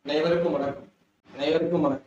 அனைவருக்கும் வணக்கம் அனைவருக்கும் வணக்கம்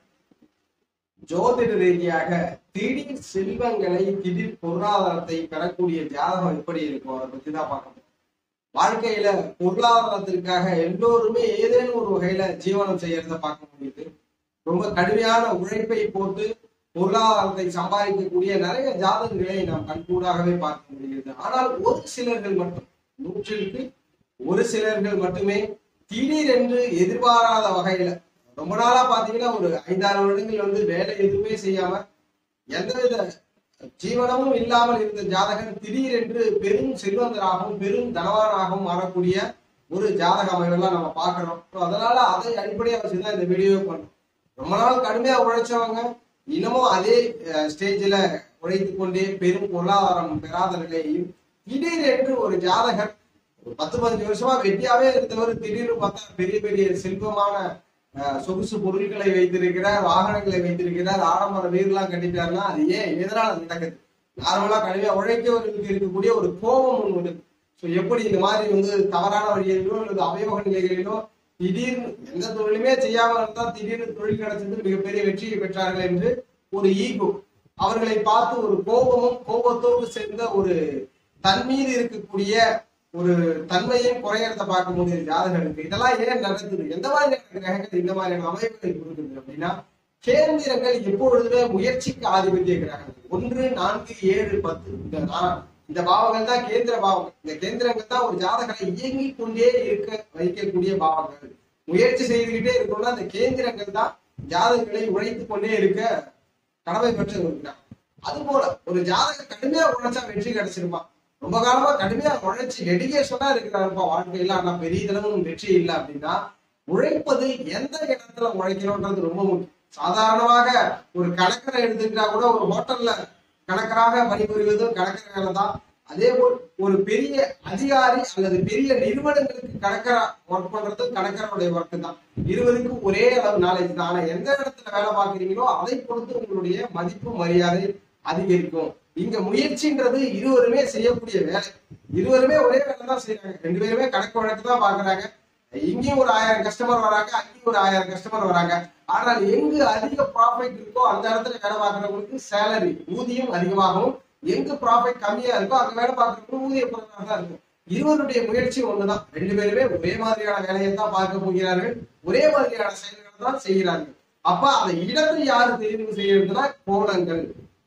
ஜோதிட ரீதியாக திடீர் செல்வங்களை திடீர் பொருளாதாரத்தை பெறக்கூடிய ஜாதகம் எப்படி இருக்கும் அதை பத்தி தான் பார்க்க போறோம் வாழ்க்கையில பொருளாதாரத்திற்காக எல்லோருமே ஏதேனும் ஒரு வகையில ஜீவனம் செய்யறத பார்க்க முடியுது ரொம்ப கடுமையான உழைப்பை போட்டு பொருளாதாரத்தை சம்பாதிக்கக்கூடிய நிறைய ஜாதகங்களை நாம் கண்கூடாகவே பார்க்க முடிகிறது ஆனால் ஒரு சிலர்கள் மட்டும் நூற்றிற்கு ஒரு சிலர்கள் மட்டுமே திடீரென்று எதிர்பாராத வகையில ரொம்ப நாளா பாத்தீங்கன்னா ஒரு ஐந்தாறு வருடங்கள் வந்து வேலை எதுவுமே செய்யாம எந்தவித ஜீவனமும் இல்லாமல் இருந்த ஜாதகர் திடீரென்று பெரும் செல்வந்தராகவும் பெரும் தனவானாகவும் மாறக்கூடிய ஒரு ஜாதக அமைவெல்லாம் நம்ம பார்க்கிறோம் So, அதனால அதை அடிப்படையாக வச்சுதான் இந்த வீடியோ பண்றோம் ரொம்ப நாள் கடுமையா உழைச்சவங்க இன்னமும் அதே ஸ்டேஜில் உழைத்து கொண்டே பெரும் பொருளாதாரம் பெறாத நிலையையும் திடீரென்று ஒரு ஜாதகர் ஒரு பத்து பதினஞ்சு வருஷமா வெட்டியாவே இருந்தவர் திடீர்னு பார்த்தா பெரிய பெரிய செல்வமான அஹ், சொகுசு பொருட்களை வைத்திருக்கிறார் வாகனங்களை வைத்திருக்கிறார் ஆடம்பர வீடுலாம் கட்டிட்டாருன்னா அது ஏன் எதனால அது நடக்குது நார்மலா கடுமையா உழைக்கவர்களுக்கு இருக்கக்கூடிய ஒரு கோபம் ஒன்று இருக்கு ஸோ எப்படி இந்த மாதிரி வந்து தவறான வழிகளிலோ அல்லது அவயோக நிலைகளிலோ திடீர்னு எந்த தொழிலுமே செய்யாம இருந்தா திடீர்னு தொழில் கிடைச்சது மிகப்பெரிய வெற்றியை பெற்றார்கள் என்று ஒரு ஈகோ அவர்களை பார்த்து ஒரு கோபமும் கோபத்தோடு சேர்ந்த ஒரு தன் மீது இருக்கக்கூடிய ஒரு தன்மையும் குறையறத பார்க்க முடியுது ஜாதகருக்கு இதெல்லாம் ஏன் நடக்குது எந்த மாதிரியான கிரகங்கள் இந்த மாதிரியான அமைப்புகளை கொடுக்குது அப்படின்னா கேந்திரங்கள் எப்பொழுதுமே முயற்சிக்கு ஆதிபத்திய கிரகங்கள் ஒன்று நான்கு ஏழு பத்து இந்த நா- இந்த பாவங்கள் தான் கேந்திர பாவங்கள் இந்த கேந்திரங்கள் தான் ஒரு ஜாதகரை இயங்கிக் கொண்டே இருக்க வைக்கக்கூடிய பாவங்கள் முயற்சி செய்துகிட்டே இருக்கணும்னா அந்த கேந்திரங்கள் தான் ஜாதகங்களை உழைத்துக் கொண்டே இருக்க கடமை பெற்று இருக்கிறார் அது போல ஒரு ஜாதகம் கடுமையா உழைச்சா வெற்றி கிடைச்சிருப்பான் ரொம்ப காலமா கடுமையா உழைச்சு டெடிகேஷனா இருக்கிறாருப்பா வாழ்க்கையில ஆனா பெரிய தளவும் வெற்றி இல்லை அப்படின்னா உழைப்பது எந்த இடத்துல உழைக்கிறோன்றது ரொம்ப முக்கியம் சாதாரணமாக ஒரு கணக்கரை எடுத்துக்கிட்டா கூட ஒரு ஹோட்டல்ல கணக்கராக பணிபுரிவதும் கணக்கர் வேலை தான் அதே போல் ஒரு பெரிய அதிகாரி அல்லது பெரிய நிறுவனங்களுக்கு கணக்கரா ஒர்க் பண்றதும் கணக்கருடைய ஒர்க் தான் இருவருக்கும் ஒரே அளவு நாலேஜ் தான் ஆனா எந்த இடத்துல வேலை பார்க்குறீங்களோ அதை பொறுத்து உங்களுடைய மதிப்பு மரியாதை அதிகரிக்கும் இங்க முயற்சின்றது இருவருமே செய்யக்கூடிய வேலை இருவருமே ஒரே வேலை தான் செய்யறாங்க ரெண்டு பேருமே கணக்கு வழக்கு தான் பாக்குறாங்க இங்கேயும் ஒரு ஆயிரம் கஸ்டமர் வராங்க அங்கேயும் ஒரு ஆயிரம் கஸ்டமர் வராங்க ஆனால் எங்கு அதிக ப்ராஃபிட் இருக்கோ அந்த இடத்துல வேலை பார்க்கறவங்களுக்கு சேலரி ஊதியம் அதிகமாகவும் எங்கு ப்ராஃபிட் கம்மியா இருக்கோ அங்க வேலை பார்க்கறவங்களுக்கு ஊதிய குறைவாக தான் இருக்கும் இருவருடைய முயற்சி ஒண்ணுதான் ரெண்டு பேருமே ஒரே மாதிரியான வேலையை தான் பார்க்க போகிறார்கள் ஒரே மாதிரியான செயல்களை தான் செய்கிறார்கள் அப்ப அந்த இடத்தை யாரு தெரிவு செய்யறதுன்னா கோணங்கள்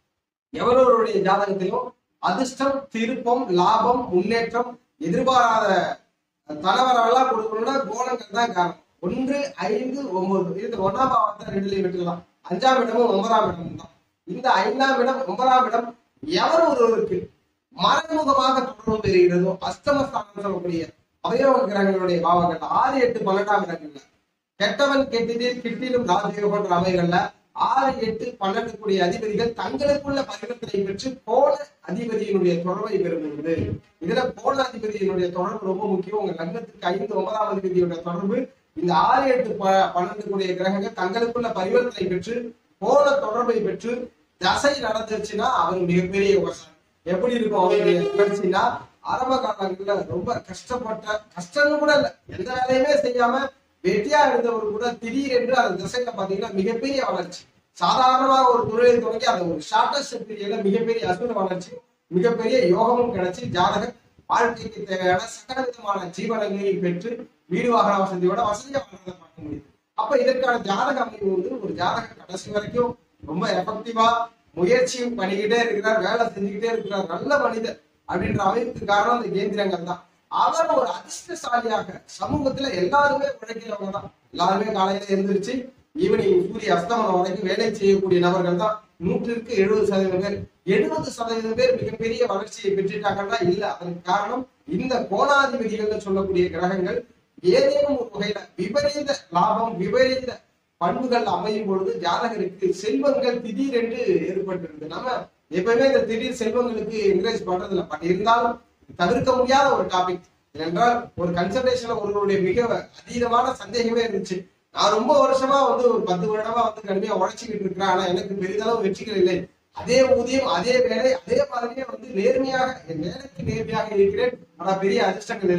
எவரவருடைய ஜாதகத்திலும் அதிர்ஷ்டம் திருப்பம் லாபம் முன்னேற்றம் எதிர்பாராத தலைவரெல்லாம் கொடுக்கணும்னா கோணங்கள் தான் காரணம் ஒன்று ஐந்து ஒன்பது இது ஒன்னாம் பாவத்தை ரெண்டுலையும் விட்டுக்கலாம் அஞ்சாம் இடமும் ஒன்பதாம் இடமும் தான் இந்த ஐந்தாம் இடம் ஒன்பதாம் இடம் எவர் ஒருவருக்கு மறைமுகமாக தொடர்பு பெறுகிறதோ அஷ்டமஸ்தானம் சொல்லக்கூடிய அவயோக கிரகங்களுடைய பாவங்கள் ஆறு எட்டு பன்னெண்டாம் இடங்கள்ல கெட்டவன் கெட்டிடில் கிட்டிலும் ராஜயோகன்ற அமைகள்ல ஆறு எட்டு பன்னெண்டு கூடிய அதிபதிகள் தங்களுக்குள்ள பரிவர்த்தனை பெற்று கோண அதிபதியினுடைய தொடர்பை பெறுகிறது இதுல கோண அதிபதியினுடைய தொடர்பு ரொம்ப முக்கியம் உங்க லக்னத்துக்கு ஐந்து ஒன்பதாம் அதிபதியோட தொடர்பு இந்த ஆறு எட்டு ப- பன்னெண்டு கூடிய கிரகங்கள் தங்களுக்குள்ள பரிவர்த்தனை பெற்று கோண தொடர்பை பெற்று தசை நடந்துச்சுன்னா அவர் மிகப்பெரிய யோகசாலி எப்படி இருக்கும் அவருடைய நிகழ்ச்சினா ஆரம்ப காலங்கள்ல ரொம்ப கஷ்டப்பட்ட கஷ்டம்னு கூட இல்ல எந்த வேலையுமே செய்யாம வெட்டியா இருந்தவர் கூட திடீரென்று அந்த திசையில பாத்தீங்கன்னா மிகப்பெரிய வளர்ச்சி சாதாரணமாக ஒரு தொழிலை தொடங்கி அந்த ஒரு ஷார்டஸ்ட் பீரியட்ல மிகப்பெரிய அசுர வளர்ச்சி மிகப்பெரிய யோகமும் கிடைச்சி ஜாதகர் வாழ்க்கைக்கு தேவையான சகல விதமான ஜீவனங்களையும் பெற்று வீடு வாகன வசதியோட வசதியா வாழ்றதை பார்க்க முடியுது அப்ப இதற்கான ஜாதக அமைப்பு வந்து ஒரு ஜாதக கடைசி வரைக்கும் ரொம்ப எஃபெக்டிவா முயற்சியும் பண்ணிக்கிட்டே இருக்கிறார் வேலை செஞ்சுக்கிட்டே இருக்கிறார் நல்ல மனிதர் அப்படின்ற அமைப்புக்கு காரணம் அந்த கேந்திரங்கள் தான் அவர் ஒரு அதிர்ஷ்டசாலியாக சமூகத்துல எல்லாருமே உழைக்கிறவங்க தான் எல்லாருமே காலையில எழுந்திருச்சு ஈவினிங் சூரிய அஸ்தமனம் வரைக்கும் வேலை செய்யக்கூடிய நபர்கள் தான் நூற்றிற்கு எழுபது சதவீதம் பேர் எழுபது சதவீதம் பேர் மிகப்பெரிய வளர்ச்சியை பெற்றுட்டாங்கன்னா இல்ல அதற்கு காரணம் இந்த கோணாதிபதிகள்னு சொல்லக்கூடிய கிரகங்கள் ஏதேனும் ஒரு வகையில விபரீத லாபம் விபரீத பண்புகள் அமையும் பொழுது ஜாதகருக்கு செல்வங்கள் திடீரென்று ஏற்பட்டிருக்கு நம்ம எப்பவுமே இந்த திடீர் செல்வங்களுக்கு என்கரேஜ் பண்றது இல்லை பட் இருந்தாலும் தவிர்க்க முடியாத ஒரு டாபிக் ஏனென்றால் ஒரு கன்சல்டேஷன்ல ஒருவருடைய மிக அதீதமான சந்தேகமே இருந்துச்சு நான் ரொம்ப வருஷமா வந்து ஒரு பத்து வருடமா வந்து கடுமையா உழைச்சிக்கிட்டு இருக்கிறேன் ஆனா எனக்கு பெரிதளவு வெற்றிகள் இல்லை அதே ஊதியம் அதே வேலை அதே மாதிரியே வந்து நேர்மையாக என் வேலைக்கு நேர்மையாக இருக்கிறேன் ஆனா பெரிய அதிர்ஷ்டங்கள் இல்ல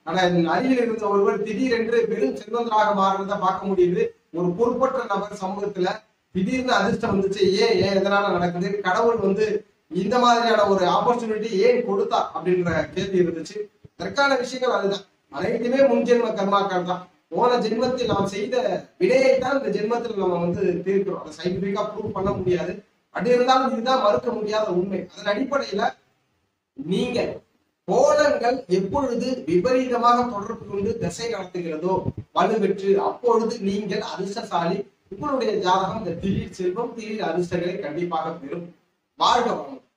ஆனா என் அருகில் இருந்த ஒருவர் திடீரென்று பெரும் செல்வந்தராக மாறுறத பார்க்க முடியுது ஒரு பொறுப்பற்ற நபர் சமூகத்துல திடீர்னு அதிர்ஷ்டம் வந்துச்சு ஏன் ஏன் எதனால நடக்குது கடவுள் வந்து இந்த மாதிரியான ஒரு ஆப்பர்ச்சுனிட்டி ஏன் கொடுத்தா அப்படின்ற கேள்வி இருந்துச்சு அதற்கான விஷயங்கள் அதுதான் அனைத்துமே முன்ஜென்ம கர்மாக்கள் தான் போன ஜென்மத்தில் நாம் செய்த வினையைத்தான் இந்த ஜென்மத்தில் நம்ம வந்து தீர்க்கிறோம் அதை சயின்டிபிக்கா ப்ரூவ் பண்ண முடியாது அப்படி இருந்தாலும் இதுதான் மறுக்க முடியாத உண்மை அதன் அடிப்படையில நீங்க கோலங்கள் எப்பொழுது விபரீதமாக தொடர்பு கொண்டு திசை நடத்துகிறதோ வலுப்பெற்று அப்பொழுது நீங்கள் அதிர்ஷ்டசாலி உங்களுடைய ஜாதகம் இந்த திடீர் செல்வம் திடீர் அதிர்ஷ்டங்களை கண்டிப்பாக பெறும் வாழ்க வளமுடன்